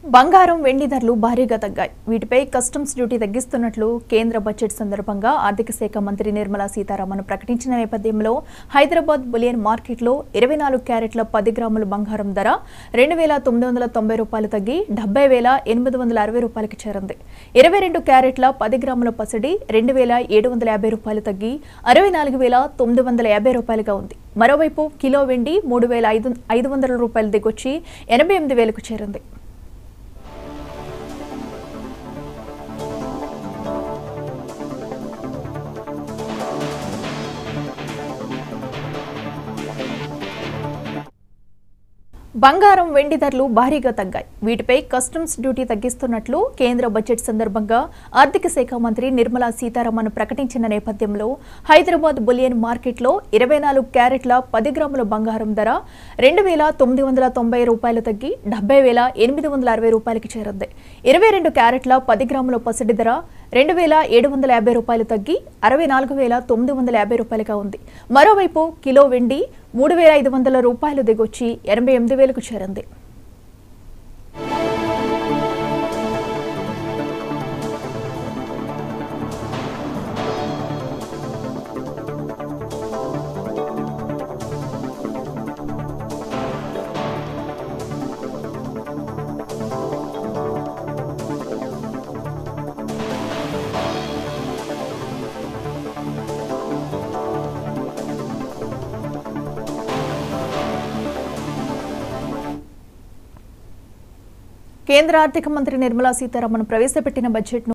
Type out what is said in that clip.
బంగారం వెండి ధరలు భారీగా తగ్గాయి వీటిపై కస్టమ్స్ డ్యూటీ తగ్గిస్తున్నట్లు కేంద్ర బడ్జెట్ సందర్భంగా ఆర్థిక శాఖ మంత్రి నిర్మలా సీతారామన్ ప్రకటించిన నేపథ్యంలో హైదరాబాద్ బులియన్ మార్కెట్లో ఇరవై నాలుగు క్యారెట్ల పది గ్రాముల బంగారం ధర రెండు వేల తొమ్మిది వందల తొంభై రూపాయలు తగ్గి డెబ్బై వేల ఎనిమిది వందల అరవై రూపాయలకి చేరింది ఇరవై రెండు క్యారెట్ల పది గ్రాముల పసిడి రెండు వేల ఏడు వందల యాభై రూపాయలు తగ్గి అరవై నాలుగు వేల తొమ్మిది వందల యాభై రూపాయలుగా ఉంది మరోవైపు కిలో వెండి మూడు వేల ఐదు ఐదు వందల రూపాయలు దిగొచ్చి ఎనభై ఎనిమిది వేలకు చేరింది బంగారం వెండి ధరలు భారీగా తగ్గాయి వీటిపై కస్టమ్స్ డ్యూటీ తగ్గిస్తున్నట్లు కేంద్ర బడ్జెట్ సందర్భంగా ఆర్థిక శాఖ మంత్రి నిర్మలా సీతారామన్ ప్రకటించిన నేపథ్యంలో హైదరాబాద్ బులియన్ మార్కెట్లో ఇరవై నాలుగు క్యారెట్ల పది గ్రాముల బంగారం ధర రెండు వేల తొమ్మిది వందల తొంభై రూపాయలు తగ్గి డెబ్బై వేల ఎనిమిది వందల అరవై రూపాయలకి చేరింది ఇరవై రెండు క్యారెట్ల పది గ్రాముల పసిడి ధర రెండు వేల ఏడు వందల యాభై రూపాయలు తగ్గి అరవై నాలుగు వేల తొమ్మిది వందల యాభై రూపాయలుగా ఉంది మరోవైపు కిలో వెండి మూడు వేల ఐదు వందల రూపాయలు దిగొచ్చి ఎనభై ఎనిమిది వేలకు చేరింది కేంద్ర ఆర్థిక మంత్రి నిర్మలా సీతారామన్ ప్రవేశపెట్టిన బడ్జెట్ను